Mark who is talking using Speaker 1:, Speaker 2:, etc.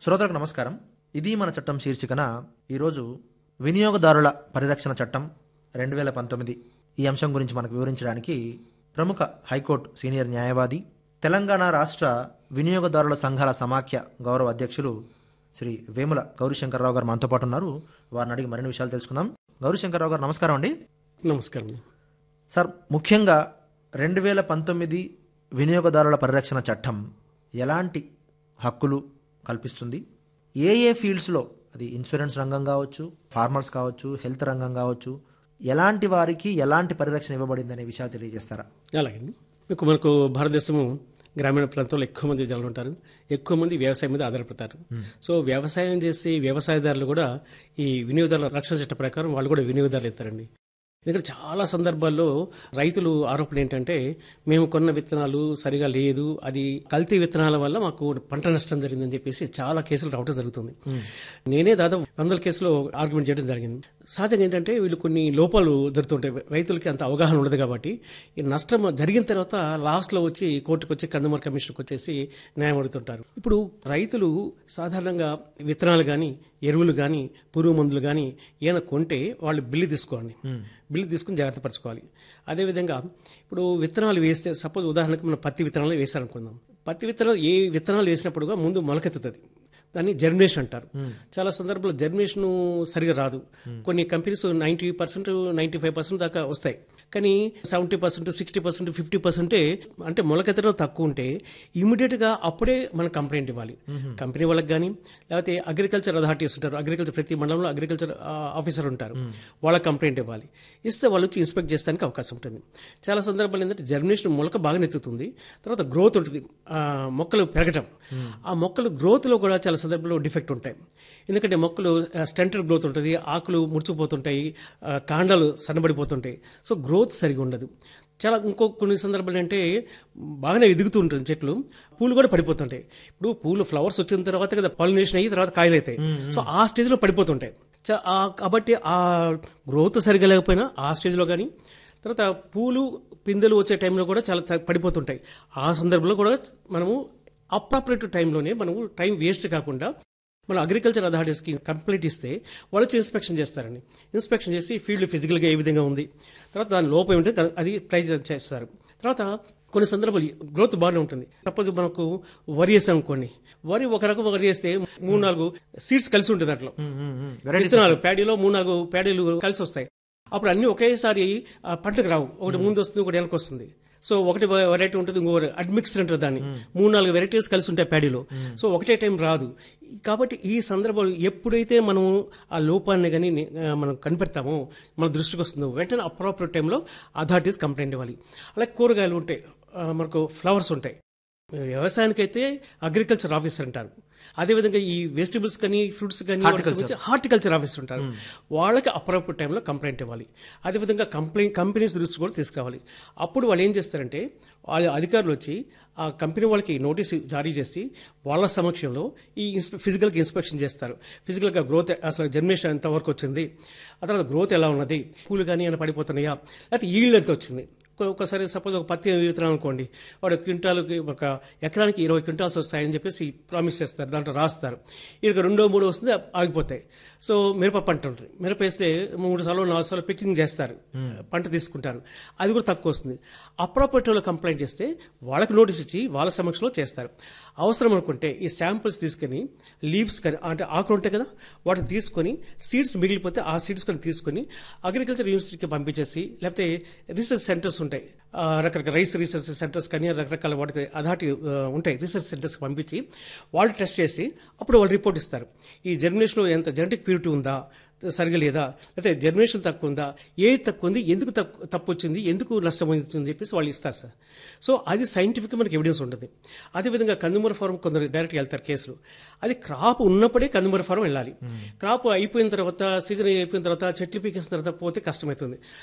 Speaker 1: శ్రోతలకు నమస్కారం ఇది మన చట్టం శీర్షికన ఈరోజు వినియోగదారుల పరిరక్షణ చట్టం రెండు వేల పంతొమ్మిది ఈ అంశం గురించి మనకు వివరించడానికి ప్రముఖ హైకోర్టు సీనియర్ న్యాయవాది తెలంగాణ రాష్ట్ర వినియోగదారుల సంఘాల సమాఖ్య గౌరవ అధ్యక్షులు శ్రీ వేముల గౌరీశంకర్రావు గారు మనతో పాటు ఉన్నారు వారిని అడిగి మరిన్ని విషయాలు తెలుసుకుందాం గౌరీశంకర్రావు గారు నమస్కారం అండి
Speaker 2: నమస్కారం
Speaker 1: సార్ ముఖ్యంగా రెండు వేల పంతొమ్మిది వినియోగదారుల పరిరక్షణ చట్టం ఎలాంటి హక్కులు కల్పిస్తుంది ఏ ఏ ఫీల్డ్స్లో అది ఇన్సూరెన్స్ రంగం కావచ్చు ఫార్మర్స్ కావచ్చు హెల్త్ రంగం కావచ్చు ఎలాంటి వారికి ఎలాంటి పరిరక్షణ ఇవ్వబడింది అనే విషయాలు తెలియజేస్తారా
Speaker 2: అలాగే మీకు మనకు భారతదేశము గ్రామీణ ప్రాంతంలో ఎక్కువ మంది జనాలు ఉంటారు ఎక్కువ మంది వ్యవసాయం మీద ఆధారపడతారు సో వ్యవసాయం చేసి వ్యవసాయదారులు కూడా ఈ వినియోగదారుల రక్షణ చట్ట ప్రకారం వాళ్ళు కూడా వినియోగదారులు ఇస్తారండి ఎందుకంటే చాలా సందర్భాల్లో రైతులు ఆరోపణ ఏంటంటే మేము కొన్న విత్తనాలు సరిగా లేదు అది కల్తీ విత్తనాల వల్ల మాకు పంట నష్టం జరిగిందని చెప్పేసి చాలా కేసులు రావడం జరుగుతుంది నేనే దాదాపు వందల కేసులో ఆర్గ్యుమెంట్ చేయడం జరిగింది సహజంగా ఏంటంటే వీళ్ళు కొన్ని లోపాలు జరుగుతుంటాయి రైతులకి అంత అవగాహన ఉండదు కాబట్టి ఈ నష్టం జరిగిన తర్వాత లాస్ట్లో వచ్చి కోర్టుకు వచ్చి కన్జ్యూమర్ కమిషన్కి వచ్చేసి న్యాయం అడుగుతుంటారు ఇప్పుడు రైతులు సాధారణంగా విత్తనాలు కానీ ఎరువులు కానీ పురుగు మందులు కానీ ఏమైనా కొంటే వాళ్ళు బిల్లు తీసుకోండి బిల్లు తీసుకుని జాగ్రత్త పరచుకోవాలి అదేవిధంగా ఇప్పుడు విత్తనాలు వేస్తే సపోజ్ ఉదాహరణకు మనం పత్తి విత్తనాలు వేసారనుకుందాం పత్తి విత్తనాలు ఏ విత్తనాలు వేసినప్పుడుగా ముందు మొలకెత్తుతుంది దాన్ని జర్మినేషన్ అంటారు చాలా సందర్భాల్లో జర్మినేషన్ సరిగా రాదు కొన్ని companies ninety percent ninety five percent దాకా వస్తాయి కానీ seventy percent sixty percent fifty పర్సెంటే అంటే మొలకెత్తడం తక్కువ ఉంటే ఇమీడియట్ గా అప్పుడే మనం కంప్లైంట్ ఇవ్వాలి కంపెనీ వాళ్ళకి కానీ లేకపోతే అగ్రికల్చర్ అథారిటీస్ ఉంటారు అగ్రికల్చర్ ప్రతి మండలంలో అగ్రికల్చర్ ఆఫీసర్ ఉంటారు వాళ్ళకి కంప్లైంట్ ఇవ్వాలి ఇస్తే వాళ్ళు వచ్చి ఇన్స్పెక్ట్ చేస్తానికి అవకాశం ఉంటుంది చాలా సందర్భాలు ఏంటంటే జర్మినేషన్ మొలక బాగా నెత్తుతుంది తర్వాత గ్రోత్ ఉంటుంది ఆ, మొక్కలు పెరగటం ఆ మొక్కలు గ్రోత్లో కూడా చాలా సందర్భాల్లో డిఫెక్ట్ ఉంటాయి ఎందుకంటే మొక్కలు స్టెంటెడ్ గ్రోత్ ఉంటుంది ఆకులు ముడుచుకుపోతుంటాయి ఆ, కాండాలు సన్నబడిపోతుంటాయి సో గ్రోత్ సరిగా ఉండదు చాలా ఇంకో కొన్ని సందర్భాలు అంటే బాగానే ఎదుగుతూ ఉంటుంది చెట్లు పూలు కూడా పడిపోతుంటాయి ఇప్పుడు పూలు ఫ్లవర్స్ వచ్చిన తర్వాత కదా పాలినేషన్ అయ్యి తర్వాత కాయలు అవుతాయి సో ఆ స్టేజ్లో పడిపోతుంటాయి చ- ఆ- కాబట్టి ఆ గ్రోత్ సరిగా లేకపోయినా ఆ స్టేజ్లో కానీ తర్వాత పూలు పిందెలు వచ్చే టైంలో కూడా చాలా త- పడిపోతుంటాయి ఆ సందర్భంలో కూడా మనము అప్రాపరేట్ టైంలోనే మనము టైం వేస్ట్ కాకుండా మనం అగ్రికల్చర్ అథారిటీస్కి కంప్లైంట్ ఇస్తే వాళ్ళు వచ్చి ఇన్స్పెక్షన్ చేస్తారండి ఇన్స్పెక్షన్ చేసి ఫీల్డ్ ఫిజికల్గా ఏ విధంగా ఉంది తర్వాత దాని లోపం ఏంటో క- అది ట్రై చేస్తారు తర్వాత కొన్ని సందర్భాలు గ్రోత్ బాగానే ఉంటుంది సపోజ్ మనకు వరి వేసాం అనుకోండి వరి ఒక రకం వరి వేస్తే మూడు నాలుగు సీడ్స్ కలిసి ఉంటుంది దాంట్లో విత్తనాలు ప్యాడీలో మూడు నాలుగు ప్యాడీలు కలిసి వస్తాయి అప్పుడు అన్ని ఒకేసారి ఆ, పంటకు రావు ఒకటి ముందు వస్తుంది ఒకటి వెనక వస్తుంది సో ఒకటి వెరైటీ ఉంటుంది ఇంకో అడ్మిక్స్డ్ అంటారు దాన్ని మూడు నాలుగు వెరైటీస్ కలిసి ఉంటాయి ప్యాడీలో సో ఒకటే టైం రాదు కాబట్టి ఈ సందర్భంలో ఎప్పుడైతే మనము ఆ లోపాన్ని కానీ మనం కనిపెడతామో మన దృష్టికి వస్తుందో వెంటనే అప్రాపరేట్ టైంలో అథారిటీస్ కంప్లైంట్ ఇవ్వాలి అలాగే కూరగాయలు ఉంటాయి ఆ, మనకు ఫ్లవర్స్ ఉంటాయి వ్యవసాయానికైతే అగ్రికల్చర్ ఆఫీసర్ అంటారు అదేవిధంగా ఈ వెజిటబుల్స్ కానీ ఫ్రూట్స్ కానీ హార్టికల్చర్ ఆఫీసర్ ఉంటారు వాళ్ళకి అప్రాపర్ టైంలో కంప్లైంట్ ఇవ్వాలి అదేవిధంగా కంప్లైంట్ కంపెనీస్ దృష్టి కూడా తీసుకురావాలి అప్పుడు వాళ్ళు ఏం చేస్తారంటే వాళ్ళ అధికారులు వచ్చి ఆ కంపెనీ వాళ్ళకి నోటీస్ జారీ చేసి వాళ్ళ సమక్షంలో ఈ ఇన్స్పె ఫిజికల్గా ఇన్స్పెక్షన్ చేస్తారు ఫిజికల్గా గ్రోత్ అసలు జనరేషన్ ఎంత వరకు వచ్చింది ఆ తర్వాత గ్రోత్ ఎలా ఉన్నది పూలు కానీ ఏమైనా పడిపోతున్నాయా లేకపోతే ఈల్డ్ ఎంత వచ్చింది ఒక- ఒకసారి సపోజ్ ఒక పత్తి విత్తనం అనుకోండి వాడు క్వింటాల్కి ఒక ఎకరానికి ఇరవై క్వింటాల్స్ వస్తాయని చెప్పేసి ప్రామిస్ చేస్తారు దాంట్లో రాస్తారు ఇక రెండో మూడో వస్తుంది ఆగిపోతాయి సో మిరప పంట ఉంటుంది మిరప వేస్తే మూడు సార్లు నాలుగు సార్లు పికింగ్ చేస్తారు పంట తీసుకుంటారు అది కూడా తక్కువ వస్తుంది అప్రాపర్టీలో కంప్లైంట్ చేస్తే వాళ్ళకి నోటీస్ ఇచ్చి వాళ్ళ సమక్షంలో చేస్తారు అవసరం అనుకుంటే ఈ శాంపుల్స్ తీసుకొని లీవ్స్ కానీ అంటే ఆకులు ఉంటాయి కదా వాటిని తీసుకొని సీడ్స్ మిగిలిపోతే ఆ సీడ్స్ కొన్ని తీసుకొని అగ్రికల్చర్ యూనివర్సిటీకి పంపించేసి లేకపోతే రీసెర్చ్ సెంటర్స్ ఉంటాయి ఆ, రకరకాల రైస్ రీసెర్చ్ సెంటర్స్ కానీ రకరకాల వాటికి అధాటి ఉంటాయి రీసెర్చ్ సెంటర్స్కి పంపించి వాళ్ళు టెస్ట్ చేసి అప్పుడు వాళ్ళు రిపోర్ట్ ఇస్తారు ఈ జర్మినేషన్లో ఎంత జెనెటిక్ ప్యూరిటీ ఉందా సరిగా లేదా లేకపోతే జర్మినేషన్ తక్కువ ఉందా ఏ తక్కువ ఉంది ఎందుకు తక్కు తప్పు వచ్చింది ఎందుకు నష్టం అని చెప్పేసి వాళ్ళు ఇస్తారు సార్ సో అది సైంటిఫిక్ మనకి ఎవిడెన్స్ ఉంటుంది అదేవిధంగా కన్జ్యూమర్ ఫారం కొందరు డైరెక్ట్గా వెళ్తారు కేసులు అది క్రాప్ ఉన్నప్పుడే కన్జ్యూమర్ ఫారం వెళ్ళాలి క్రాప్ అయిపోయిన తర్వాత సీజన్ అయిపోయిన తర్వాత చెట్లు పీకేసిన తర్వాత పోతే కష్టమవుతుంది